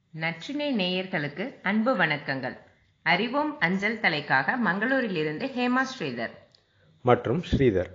நற்றினை நேயர்களுக்கு அன்பு வணக்கங்கள் அறிவோம் அஞ்சல் தலைக்காக மங்களூரிலிருந்து ஹேமா ஸ்ரீதர் மற்றும் ஸ்ரீதர்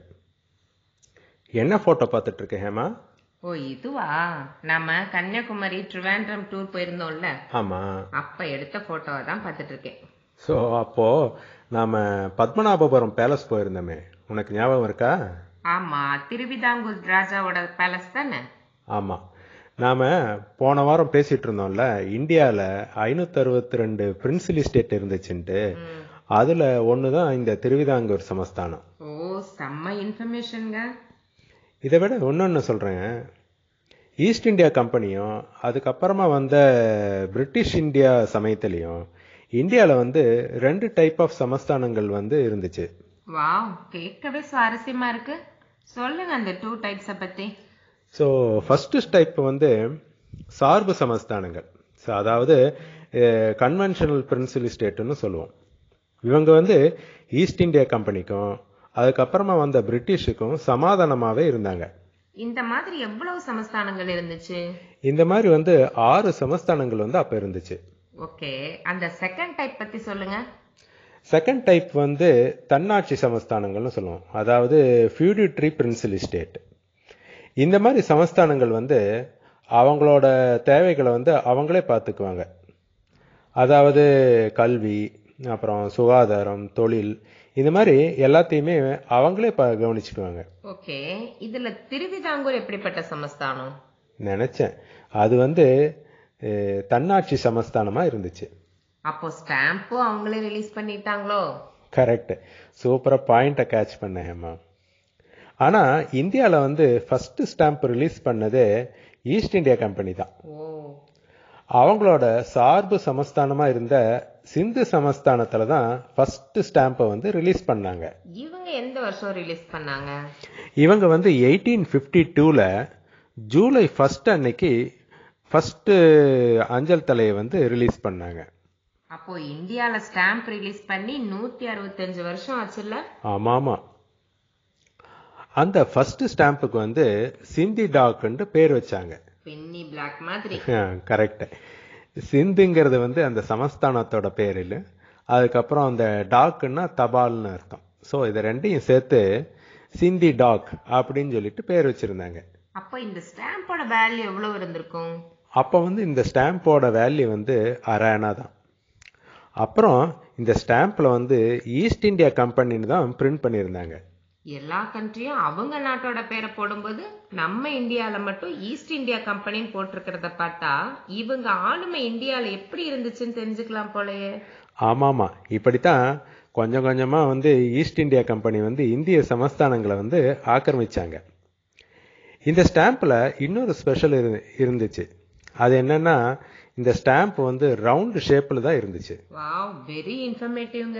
என்ன ஃபோட்டோ பார்த்துட்டு இருக்க ஹேமா ஓ இதுவா நாம கன்னியாகுமரி ட்ரிவாண்ட்ரம் டூர் போயிருந்தோம்ல ஆமாம் அப்ப எடுத்த போட்டோவை தான் பார்த்துட்டு இருக்கேன் ஸோ அப்போது நாம் பத்மநாபபுரம் பேலஸ் போயிருந்தோமே உனக்கு ஞாபகம் இருக்கா ஆமா திருவிதாங்கூர் ராஜாவோட பேலஸ் தானே ஆமாம் நாம் போன வாரம் பேசிகிட்டு இருந்தோம்ல இந்தியாவில் ஐநூற்றி அறுபத்தி ரெண்டு பிரின்சிலி ஸ்டேட் இருந்துச்சுன்ட்டு அதில் ஒன்று தான் இந்த திருவிதாங்கூர் சமஸ்தானம் ஓ செம்ம இன்ஃபர்மேஷனுங்க இதை விட இன்னொன்று சொல்கிறேன் ஈஸ்ட் இந்தியா கம்பெனியும் அதுக்கப்புறமா வந்த பிரிட்டிஷ் இந்தியா சமயத்துலேயும் இந்தியாவில் வந்து ரெண்டு டைப் ஆஃப் சமஸ்தானங்கள் வந்து இருந்துச்சு வாவ் கேட்கவே சுவாரஸ்யமா இருக்கு சொல்லுங்க அந்த டூ டைப்ஸை பத்தி ஸோ ஃபஸ்ட்டு டைப் வந்து சார்பு சமஸ்தானங்கள் ஸோ அதாவது கன்வென்ஷனல் பிரின்சிபல் ஸ்டேட்டுன்னு சொல்லுவோம் இவங்க வந்து ஈஸ்ட் இந்தியா கம்பெனிக்கும் அதுக்கப்புறமா வந்த பிரிட்டிஷுக்கும் சமாதானமாகவே இருந்தாங்க இந்த மாதிரி எவ்வளவு சமஸ்தானங்கள் இருந்துச்சு இந்த மாதிரி வந்து ஆறு சமஸ்தானங்கள் வந்து அப்போ இருந்துச்சு ஓகே அந்த செகண்ட் டைப் பத்தி சொல்லுங்க செகண்ட் டைப் வந்து தன்னாட்சி சமஸ்தானங்கள்னு சொல்லுவோம் அதாவது ஃபியூடிட்ரி பிரின்சிபல் ஸ்டேட் இந்த மாதிரி சமஸ்தானங்கள் வந்து அவங்களோட தேவைகளை வந்து அவங்களே பார்த்துக்குவாங்க அதாவது கல்வி அப்புறம் சுகாதாரம் தொழில் இந்த மாதிரி எல்லாத்தையுமே அவங்களே ப கவனிச்சுக்குவாங்க ஓகே இதுல திருவிதாங்கூர் எப்படிப்பட்ட சமஸ்தானம் நினச்சேன் அது வந்து அஹ், தன்னாட்சி சமஸ்தானமாக இருந்துச்சு அப்போ ஸ்டாம்பும் அவங்களே ரிலீஸ் பண்ணிட்டாங்களோ கரெக்ட் சூப்பராக பாயிண்ட்டை கேட்ச் பண்ணேன் ஹேமா ஆனால் இந்தியாவில் வந்து ஃபஸ்ட்டு ஸ்டாம்ப் ரிலீஸ் பண்ணதே ஈஸ்ட் இந்தியா கம்பெனி தான் ஓ அவங்களோட சார்பு சமஸ்தானமாக இருந்த சிந்து சமஸ்தானத்தில் தான் ஃபஸ்ட்டு ஸ்டாம்பை வந்து ரிலீஸ் பண்ணாங்க இவங்க எந்த வருஷம் ரிலீஸ் பண்ணாங்க இவங்க வந்து எயிட்டீன் ஃபிஃப்டி டூவில் ஜூலை ஃபஸ்ட் அன்னைக்கு ஃபஸ்ட்டு அஞ்சல் தலையை வந்து ரிலீஸ் பண்ணாங்க அப்போ இந்தியால ஸ்டாம்ப் ரிலீஸ் பண்ணி நூத்தி அறுபத்தஞ்சு வருஷம் ஆச்சுல்ல ஆமாம் ஆமாம் அந்த ஃபஸ்ட்டு ஸ்டாம்புக்கு வந்து சிந்தி டாக்குன்ட்டு பேர் வச்சாங்க பென்னி பிளாக் மாதிரி கரெக்டு சிந்துங்கிறது வந்து அந்த சமஸ்தானத்தோட பேர் இல்லை அதுக்கப்புறம் அந்த டாக்குன்னா தபால்னு அர்த்தம் ஸோ இதை ரெண்டையும் சேர்த்து சிந்தி டாக் அப்படின்னு சொல்லிட்டு பேர் வச்சிருந்தாங்க அப்போ இந்த ஸ்டாம்போட வேல்யூ எவ்வளவு இருந்திருக்கும் அப்போ வந்து இந்த ஸ்டாம்போட வேல்யூ வந்து அரையானா தான் அப்புறம் இந்த ஸ்டாம்பில் வந்து ஈஸ்ட் இந்தியா கம்பெனின்னு தான் பிரிண்ட் பண்ணியிருந்தாங்க எல்லா கண்ட்ரியும் அவங்க நாட்டோட பேரை போடும்போது நம்ம இந்தியால மட்டும் ஈஸ்ட் இந்தியா கம்பெனின்னு போட்டிருக்கிறத பார்த்தா இவங்க ஆளுமை இந்தியால எப்படி இருந்துச்சுன்னு தெரிஞ்சுக்கலாம் போலயே ஆமாமா இப்படித்தான் கொஞ்சம் கொஞ்சமாக வந்து ஈஸ்ட் இந்தியா கம்பெனி வந்து இந்திய சமஸ்தானங்களை வந்து ஆக்கிரமிச்சாங்க இந்த ஸ்டாம்பில் இன்னொரு ஸ்பெஷல் இரு இருந்துச்சு அது என்னன்னா இந்த ஸ்டாம்ப் வந்து ரவுண்டு ஷேப்பில் தான் இருந்துச்சு வாவ் வெரி இன்ஃபர்மேட்டிவ்ங்க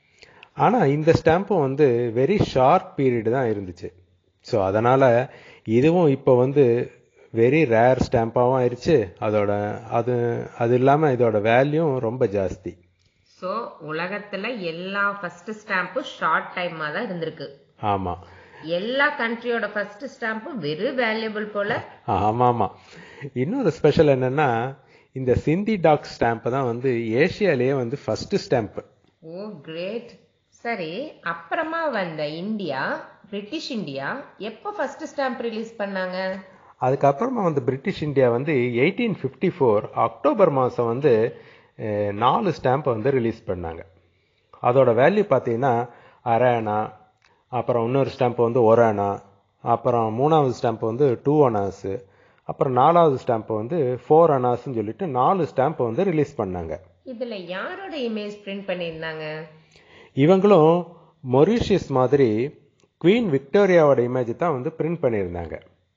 ஆனால் இந்த ஸ்டாம்பும் வந்து வெரி ஷார்ட் பீரியட் தான் இருந்துச்சு ஸோ அதனால் இதுவும் இப்போ வந்து வெரி ரேர் ஸ்டாம்பாகவும் ஆயிடுச்சு அதோட அது அது இல்லாமல் இதோட வேல்யூம் ரொம்ப ஜாஸ்தி ஸோ உலகத்துல எல்லா ஃபர்ஸ்ட் ஸ்டாம்பும் ஷார்ட் டைமா தான் இருந்திருக்கு ஆமாம் எல்லா கண்ட்ரியோட ஃபர்ஸ்ட் ஸ்டாம்பும் வெரி வேல்யூபிள் போல ஆமாம் ஆமாம் இன்னொரு ஸ்பெஷல் என்னன்னா இந்த சிந்தி டாக் ஸ்டாம்ப் தான் வந்து ஏஷியாலேயே வந்து ஃபர்ஸ்ட் ஸ்டாம்ப் ஓ கிரேட் சரி அப்புறமா வந்த இந்தியா பிரிட்டிஷ் இந்தியா எப்போ ஃபர்ஸ்ட் ஸ்டாம்ப் ரிலீஸ் பண்ணாங்க அதுக்கப்புறமா வந்து பிரிட்டிஷ் இந்தியா வந்து எயிட்டீன் ஃபிஃப்டி ஃபோர் அக்டோபர் மாதம் வந்து அஹ், நாலு ஸ்டாம்பை வந்து ரிலீஸ் பண்ணாங்க அதோட வேல்யூ பார்த்தீங்கன்னா அரை அணா அப்புறம் இன்னொரு ஸ்டாம்ப் வந்து ஒரு அணா அப்புறம் மூணாவது ஸ்டாம்ப் வந்து டூ அனாஸு அப்புறம் நாலாவது ஸ்டாம்ப் வந்து ஃபோர் அனாஸ்ன்னு சொல்லிட்டு நாலு ஸ்டாம்பை வந்து ரிலீஸ் பண்ணாங்க இதுல யாரோட இமேஜ் பிரிண்ட் பண்ணியிருந்தாங்க இவங்களும் மொரீஷியஸ் மாதிரி குவீன் விக்டோரியாவோட இமேஜ் தான் வந்து பிரிண்ட் பண்ணியிருந்தாங்க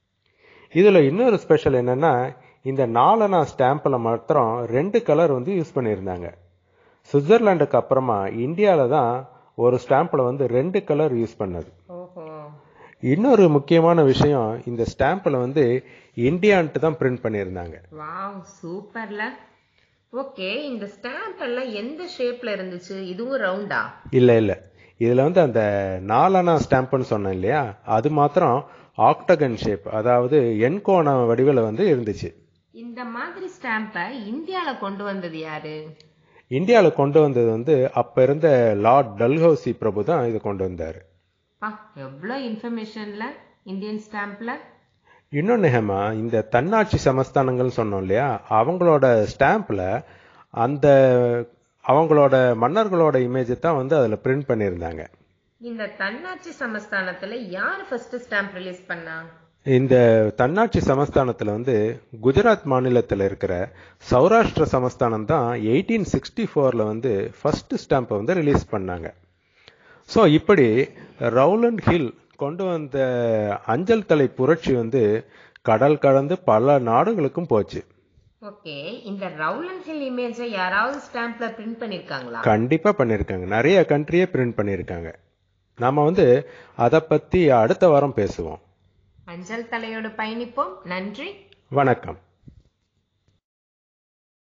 இதில் இன்னொரு ஸ்பெஷல் என்னன்னா இந்த நாலனா ஸ்டாம்பில் மாத்திரம் ரெண்டு கலர் வந்து யூஸ் பண்ணியிருந்தாங்க சுவிட்சர்லாண்டுக்கு அப்புறமா இந்தியாவில் தான் ஒரு ஸ்டாம்பில் வந்து ரெண்டு கலர் யூஸ் பண்ணது ஓஹோ இன்னொரு முக்கியமான விஷயம் இந்த ஸ்டாம்பில் வந்து இந்தியான்ட்டு தான் பிரிண்ட் பண்ணியிருந்தாங்க வாவ் சூப்பர்ல ஓகே இந்த ஸ்டாம்ப் எல்லாம் எந்த ஷேப்ல இருந்துச்சு இதுவும் ரவுண்டா இல்லை இல்லை இதில் வந்து அந்த நாலனா ஸ்டாம்ப்னு சொன்னேன் இல்லையா அது மாத்திரம் ஆக்டகன் ஷேப் அதாவது எண்கோண வடிவில் வந்து இருந்துச்சு இந்த மாதிரி ஸ்டாம்பை இந்தியால கொண்டு வந்தது யாரு இந்தியாவில் கொண்டு வந்தது வந்து அப்போ இருந்த லார்ட் டல்ஹௌசி பிரபு தான் இதை கொண்டு வந்தார் பா எவ்வளோ இன்ஃபர்மேஷன்ல இந்தியன் ஸ்டாம்ப்ல இன்னொன்று ஹேமா இந்த தன்னாட்சி சமஸ்தானங்கள்னு சொன்னோம் இல்லையா அவங்களோட ஸ்டாம்பில் அந்த அவங்களோட மன்னர்களோட இமேஜை தான் வந்து அதில் பிரிண்ட் பண்ணியிருந்தாங்க இந்த தன்னாட்சி சமஸ்தானத்துல யாரு ஃபர்ஸ்ட் ஸ்டாம்ப் ரிலீஸ் பண்ணா இந்த தன்னாட்சி சமஸ்தானத்தில் வந்து குஜராத் மாநிலத்தில் இருக்கிற சௌராஷ்டிர சமஸ்தானம் தான் எயிட்டீன் சிக்ஸ்டி ஃபோரில் வந்து ஃபர்ஸ்ட் ஸ்டாம்பை வந்து ரிலீஸ் பண்ணாங்க ஸோ இப்படி ரவுலண்ட் ஹில் கொண்டு வந்த அஞ்சல் தலை புரட்சி வந்து கடல் கடந்து பல நாடுகளுக்கும் போச்சு ஓகே இந்த ரவுலன் ஹில் இமேஜை யாராவது ஸ்டாம்ப்ல பிரிண்ட் பண்ணிருக்காங்களா கண்டிப்பாக பண்ணியிருக்காங்க நிறைய கண்ட்ரியே பிரிண்ட் பண்ணியிருக்காங்க நாம வந்து அதை பற்றி அடுத்த வாரம் பேசுவோம் அஞ்சல் தலையோடு பயணிப்போம் நன்றி வணக்கம்